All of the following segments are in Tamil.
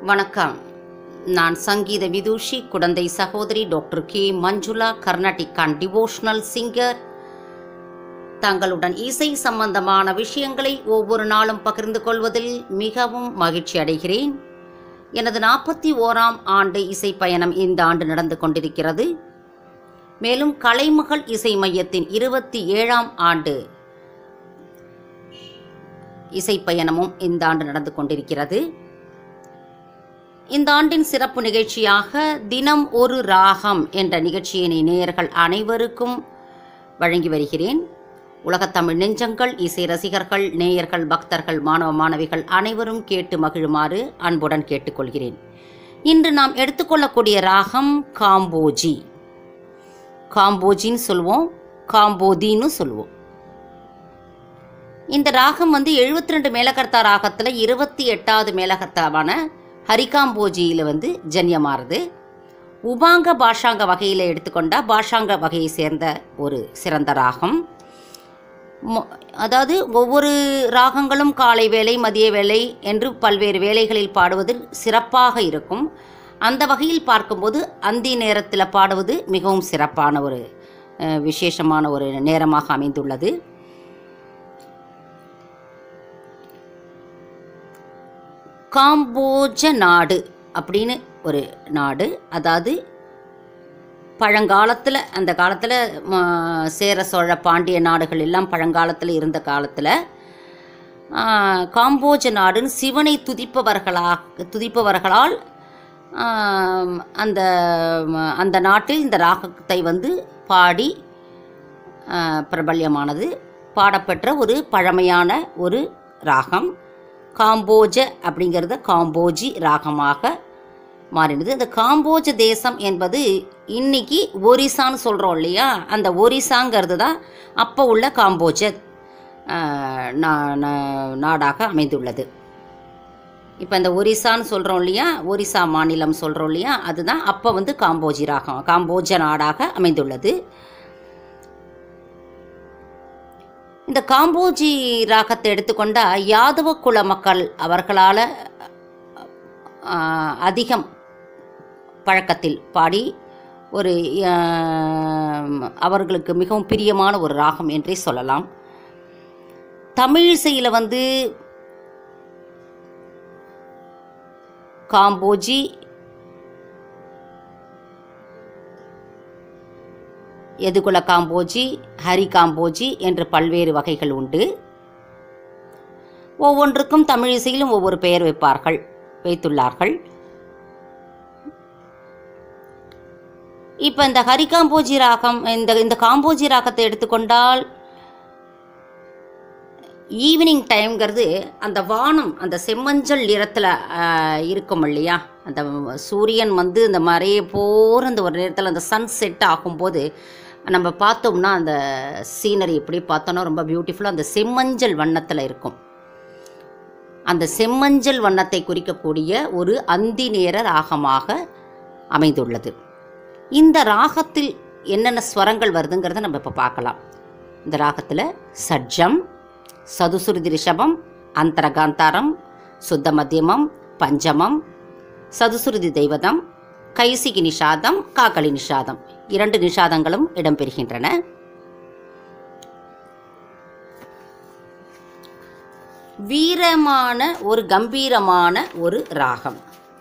வணக்கம் நான் சங்கீத விதூஷி குடந்தை சகோதரி doctor K Manjula Carnatic and devotional singer தங்களுடன் இசை சம்பந்தமான விஷயங்களை ஒவ்வொரு நாளும் பகிர்ந்து கொள்வதில் மிகவும் மகிழ்ச்சி அடைகிறேன் எனது நாற்பத்தி ஓராம் ஆண்டு இசை பயணம் இந்த ஆண்டு நடந்து கொண்டிருக்கிறது மேலும் கலைமகள் இசை மையத்தின் இருபத்தி ஏழாம் ஆண்டு இசை பயணமும் இந்த ஆண்டு நடந்து கொண்டிருக்கிறது இந்த ஆண்டின் சிறப்பு நிகழ்ச்சியாக தினம் ஒரு ராகம் என்ற நிகழ்ச்சியினை நேயர்கள் அனைவருக்கும் வழங்கி வருகிறேன் உலகத்தமிழ் நெஞ்சங்கள் இசை ரசிகர்கள் நேயர்கள் பக்தர்கள் மாணவ மாணவிகள் அனைவரும் கேட்டு மகிழுமாறு அன்புடன் கேட்டுக்கொள்கிறேன் இன்று நாம் எடுத்துக்கொள்ளக்கூடிய ராகம் காம்போஜி காம்போஜின்னு சொல்லுவோம் காம்போதின்னு சொல்லுவோம் இந்த ராகம் வந்து எழுபத்தி ரெண்டு மேலகர்த்தா ராகத்தில் இருபத்தி எட்டாவது மேலகர்த்தாவான ஹரிகாம்போஜியில் வந்து ஜன்யமாறுது உபாங்க பாஷாங்க வகையில் எடுத்துக்கொண்டால் பாஷாங்க வகையை சேர்ந்த ஒரு சிறந்த ராகம் மொ- அதாவது ஒவ்வொரு ராகங்களும் காலை வேளை மதிய வேளை என்று பல்வேறு வேளைகளில் பாடுவதில் சிறப்பாக இருக்கும் அந்த வகையில் பார்க்கும்போது அந்தி நேரத்தில் பாடுவது மிகவும் சிறப்பான ஒரு அஹ், விசேஷமான ஒரு நேரமாக அமைந்துள்ளது காம்போஜ நாடு அப்படின்னு ஒரு நாடு அதாவது பழங்காலத்தில் அந்த காலத்தில் சேர சோழ பாண்டிய நாடுகள் எல்லாம் பழங்காலத்தில் இருந்த காலத்தில் காம்போஜ நாடுன்னு சிவனை துதிப்பவர்களாக துதிப்பவர்களால் ஆம், அந்த ம, அந்த நாட்டில் இந்த ராகத்தை வந்து பாடி ஆ, பிரபல்யமானது பாடப்பெற்ற ஒரு பழமையான ஒரு ராகம் காம்போஜ அப்படிங்கிறத காம்போஜி ராகமாக மாறினது அந்த காம்போஜ தேசம் என்பது இன்னைக்கு ஒரிசான்னு சொல்கிறோம் இல்லையா அந்த ஒரிசாங்கிறது தான் அப்போ உள்ள காம்போஜ ஆஹ், நா- நா- நாடாக அமைந்துள்ளது இப்போ இந்த ஒரிசான்னு சொல்கிறோம் இல்லையா ஒரிசா மாநிலம் சொல்கிறோம் இல்லையா அதுதான் அப்போ வந்து காம்போஜி ராகம் காம்போஜ நாடாக அமைந்துள்ளது இந்த காம்போஜி ராகத்தை எடுத்துக்கொண்டா யாதவ குல மக்கள் அவர்களால் அதிகம் பழக்கத்தில் பாடி ஒரு ஆம், அவர்களுக்கு மிகவும் பிரியமான ஒரு ராகம் என்றே சொல்லலாம் தமிழிசையில் வந்து காம்போஜி எதுகுல காம்போஜி ஹரி காம்போஜி என்று பல்வேறு வகைகள் உண்டு ஒவ்வொன்றுக்கும் தமிழிசையிலும் ஒவ்வொரு பெயர் வைப்பார்கள் வைத்துள்ளார்கள் இப்போ இந்த ஹரி காம்போஜி ராகம் இந்த இந்த காம்போஜி ராகத்தை எடுத்துக்கொண்டால் ஈவினிங் டைம்ங்கிறது அந்த வானம் அந்த செம்மஞ்சள் நிறத்தில் இருக்கும் இல்லையா அந்த சூரியன் வந்து இந்த மறைய போகிற அந்த ஒரு நேரத்தில் அந்த சன் செட் ஆகும்போது நம்ம பார்த்தோம்னா அந்த சீனரி எப்படி பார்த்தோன்னா ரொம்ப பியூட்டிஃபுல்லாக அந்த செம்மஞ்சள் வண்ணத்தில் இருக்கும் அந்த செம்மஞ்சள் வண்ணத்தை குறிக்கக்கூடிய ஒரு அந்தி நேர ராகமாக அமைந்துள்ளது இந்த ராகத்தில் என்னென்ன ஸ்வரங்கள் வருதுங்கிறத நம்ம இப்போ பார்க்கலாம் இந்த ராகத்தில் சட்ஜம் சதுசுருதி ரிஷபம் அந்தரகாந்தாரம் சுத்த மத்தியமம் பஞ்சமம் சதுசுருதி தெய்வதம் கைசிகி நிஷாதம் காக்களி நிஷாதம் இரண்டு நிஷாதங்களும் இடம்பெறுகின்றன வீரமான ஒரு கம்பீரமான ஒரு ராகம்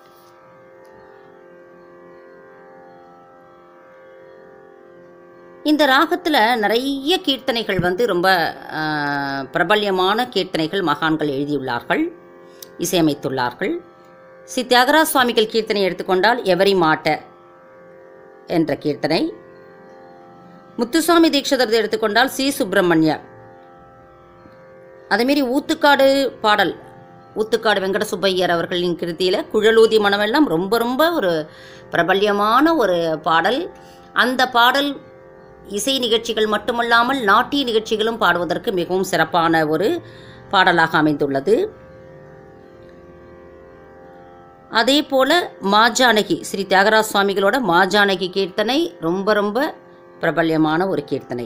இந்த ராகத்தில் நிறைய கீர்த்தனைகள் வந்து ரொம்ப ஆஹ், பிரபல்யமான கீர்த்தனைகள் மகான்கள் எழுதியுள்ளார்கள் இசையமைத்துள்ளார்கள் ஸ்ரீ தியாகராஜ சுவாமிகள் கீர்த்தனை எடுத்துக்கொண்டால் எவரி மாட்ட என்ற கீர்த்தனை முத்துசுவாமி தீட்சிதர் எடுத்துக்கொண்டால் சி சுப்பிரமணிய அதேமாரி ஊத்துக்காடு பாடல் ஊத்துக்காடு வெங்கட சுப்பையர் அவர்களின் கிருத்தியில் குழலூதி மனமெல்லாம் ரொம்ப ரொம்ப ஒரு பிரபல்யமான ஒரு பாடல் அந்த பாடல் இசை நிகழ்ச்சிகள் மட்டுமல்லாமல் நாட்டிய நிகழ்ச்சிகளும் பாடுவதற்கு மிகவும் சிறப்பான ஒரு பாடலாக அமைந்துள்ளது அதே போல மாஜானகி ஸ்ரீ தியாகராஜ சுவாமிகளோட மாஜானகி கீர்த்தனை ரொம்ப ரொம்ப பிரபல்யமான ஒரு கீர்த்தனை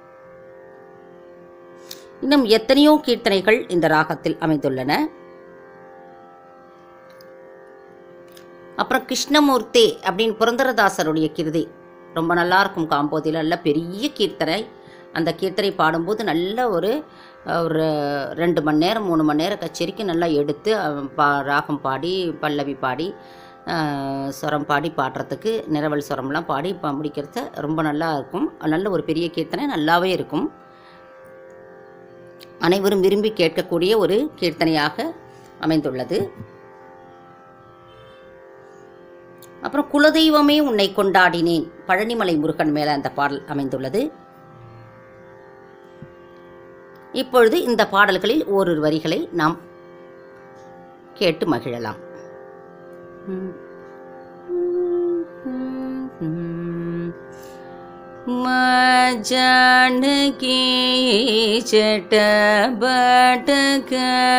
இன்னும் எத்தனையோ கீர்த்தனைகள் இந்த ராகத்தில் அமைந்துள்ளன அப்புறம் கிருஷ்ணமூர்த்தி அப்படின்னு புரந்தரதாசருடைய கிருதி ரொம்ப நல்லா இருக்கும் காம்போதியில் நல்ல பெரிய கீர்த்தனை அந்த கீர்த்தனை பாடும்போது நல்ல ஒரு அஹ், ஒரு ரெண்டு மணி நேரம் மூணு மணி நேரம் கச்சேரிக்கு நல்லா எடுத்து அஹ், பா ராகம் பாடி பல்லவி பாடி அஹ், ஸ்வரம் பாடி பாடுறதுக்கு நிரவல் ஸ்வரம்லாம் பாடி ப முடிக்கிறது ரொம்ப நல்லா இருக்கும் நல்ல ஒரு பெரிய கீர்த்தனை நல்லாவே இருக்கும் அனைவரும் விரும்பி கேட்கக்கூடிய ஒரு கீர்த்தனையாக அமைந்துள்ளது அப்புறம் குலதெய்வமே உன்னை கொண்டாடினேன் பழனிமலை முருகன் மேலே அந்த பாடல் அமைந்துள்ளது இப்பொழுது இந்த பாடல்களில் ஓரிரு வரிகளை நாம் கேட்டு மகிழலாம் जानकी चट बटक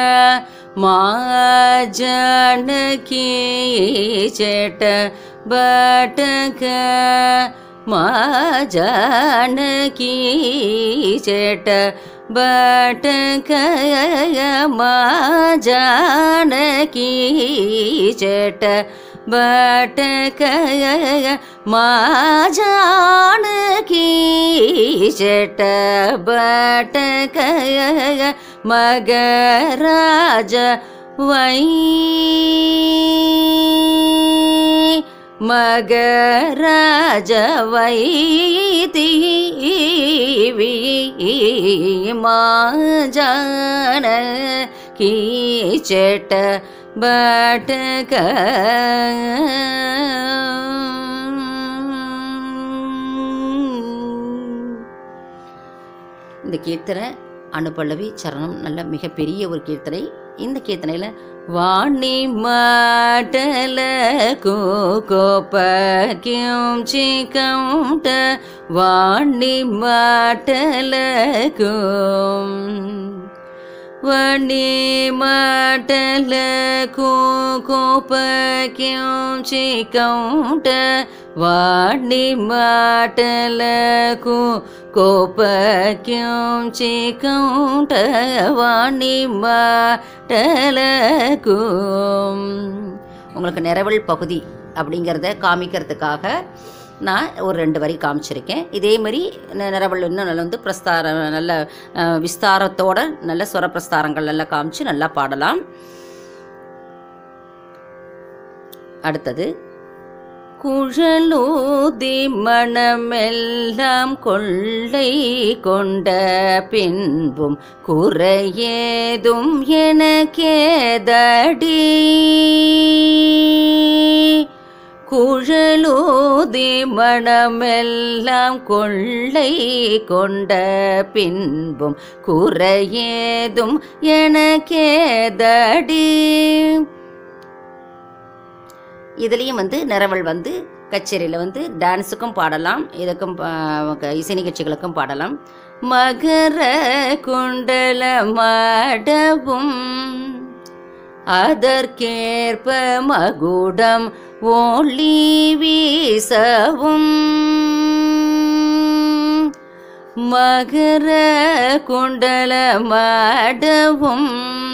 माँ जानकी चट बटक माँ जानकी चट बटक माँ जानकी चट बटक माँ जानकी चट बटक मगराज वै मगराज वै देवी माँ जान की चट बटक இந்த கீர்த்தனை அனுபல்லவி சரணம் நல்ல மிகப்பெரிய ஒரு கீர்த்தனை இந்த கீர்த்தனையில் வாணி மாட்டல கோப்பக்கியும் சிக்கம்ட வாணி மாட்டல வணி மாட்டல கோப்பக்கியும் சிக்கம்ட வாணி மாட்டல கோப்பக்கியும் சிக்கம்ட வாணி மாட்டலக்கும் உங்களுக்கு நிறவல் பகுதி அப்படிங்கிறத காமிக்கிறதுக்காக நான் ஒரு ரெண்டு வரி காமிச்சிருக்கேன் இதே மாதிரி நி- நிறவல் இன்னும் நல்லா வந்து பிரஸ்தார நல்ல அஹ், விஸ்தாரத்தோட நல்ல ஸ்வர பிரஸ்தாரங்கள் எல்லாம் காமிச்சு நல்லா பாடலாம் அடுத்தது குழலூதி மனமெல்லாம் கொள்ளை கொண்ட பின்பும் குறையேதும் எனக்கேதடி குழலூதி மனமெல்லாம் கொள்ளை கொண்ட பின்பும் குறையேதும் எனக்கேதடி இதுலேயும் வந்து நிறவல் வந்து கச்சேரியில் வந்து டான்ஸுக்கும் பாடலாம் இதுக்கும் பா- க- இசை நிகழ்ச்சிகளுக்கும் பாடலாம் மகர குண்டல மாடவும் அதற்கேற்ப மகுடம் ஒளி வீசவும் மகர குண்டல மாடவும்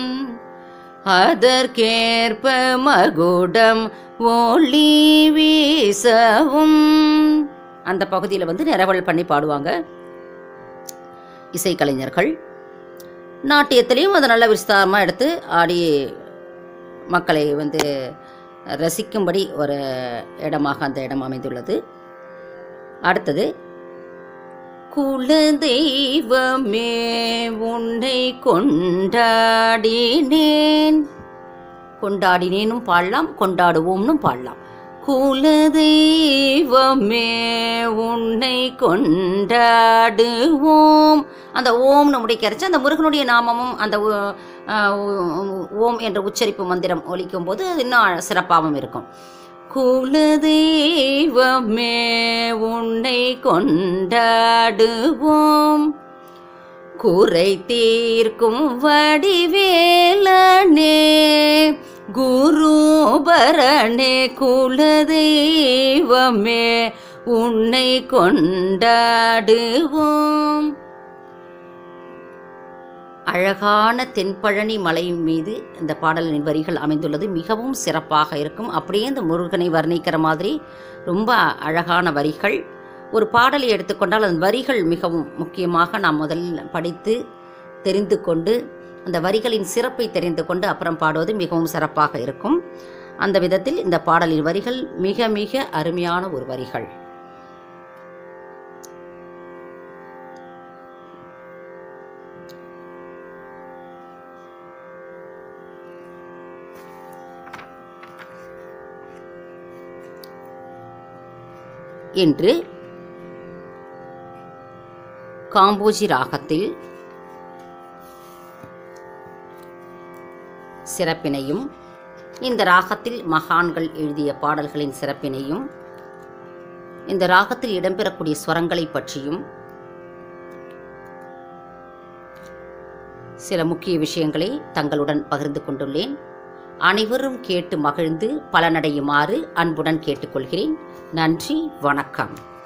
அதற்கேற்ப மகுடம் ஒளி வீசவும் அந்த பகுதியில் வந்து நிறவல் பண்ணி பாடுவாங்க இசைக்கலைஞர்கள் நாட்டியத்திலையும் அதை நல்ல விஸ்தாரமாக எடுத்து ஆடி மக்களை வந்து ரசிக்கும்படி ஒரு இடமாக அந்த இடம் அமைந்துள்ளது அடுத்தது குலதெய்வமே உன்னை கொண்டாடினேன் கொண்டாடினேனும் பாடலாம் கொண்டாடுவோம்னும் பாடலாம் குலதெய்வமே உன்னை கொண்டாடுவோம் அந்த ஓம்னு முடிக்கிறச்சு அந்த முருகனுடைய நாமமும் அந்த ஓ- ஆஹ் ஓ- ஓம் என்ற உச்சரிப்பு மந்திரம் ஒலிக்கும் போது அது இன்னும் சிறப்பாகவும் இருக்கும் குலதெய்வமே உன்னை கொண்டாடுவோம் குறை தீர்க்கும் வடிவேலனே குருபரணே குலதெய்வமே உன்னை கொண்டாடுவோம் அழகான தென்பழனி மலை மீது இந்த பாடலின் வரிகள் அமைந்துள்ளது மிகவும் சிறப்பாக இருக்கும் அப்படியே இந்த முருகனை வர்ணிக்கிற மாதிரி ரொம்ப அழகான வரிகள் ஒரு பாடலை எடுத்துக்கொண்டால் அந்த வரிகள் மிகவும் முக்கியமாக நாம் முதல்ல படித்து தெரிந்து கொண்டு அந்த வரிகளின் சிறப்பை தெரிந்து கொண்டு அப்புறம் பாடுவது மிகவும் சிறப்பாக இருக்கும் அந்த விதத்தில் இந்த பாடலின் வரிகள் மிக மிக அருமையான ஒரு வரிகள் என்று காம்போஜி ராகத்தில் சிறப்பினையும் இந்த ராகத்தில் மகான்கள் எழுதிய பாடல்களின் சிறப்பினையும் இந்த ராகத்தில் இடம்பெறக்கூடிய ஸ்வரங்களை பற்றியும் சில முக்கிய விஷயங்களை தங்களுடன் பகிர்ந்து கொண்டுள்ளேன் அனைவரும் கேட்டு மகிழ்ந்து பலனடையுமாறு அன்புடன் கேட்டுக்கொள்கிறேன் நன்றி வணக்கம்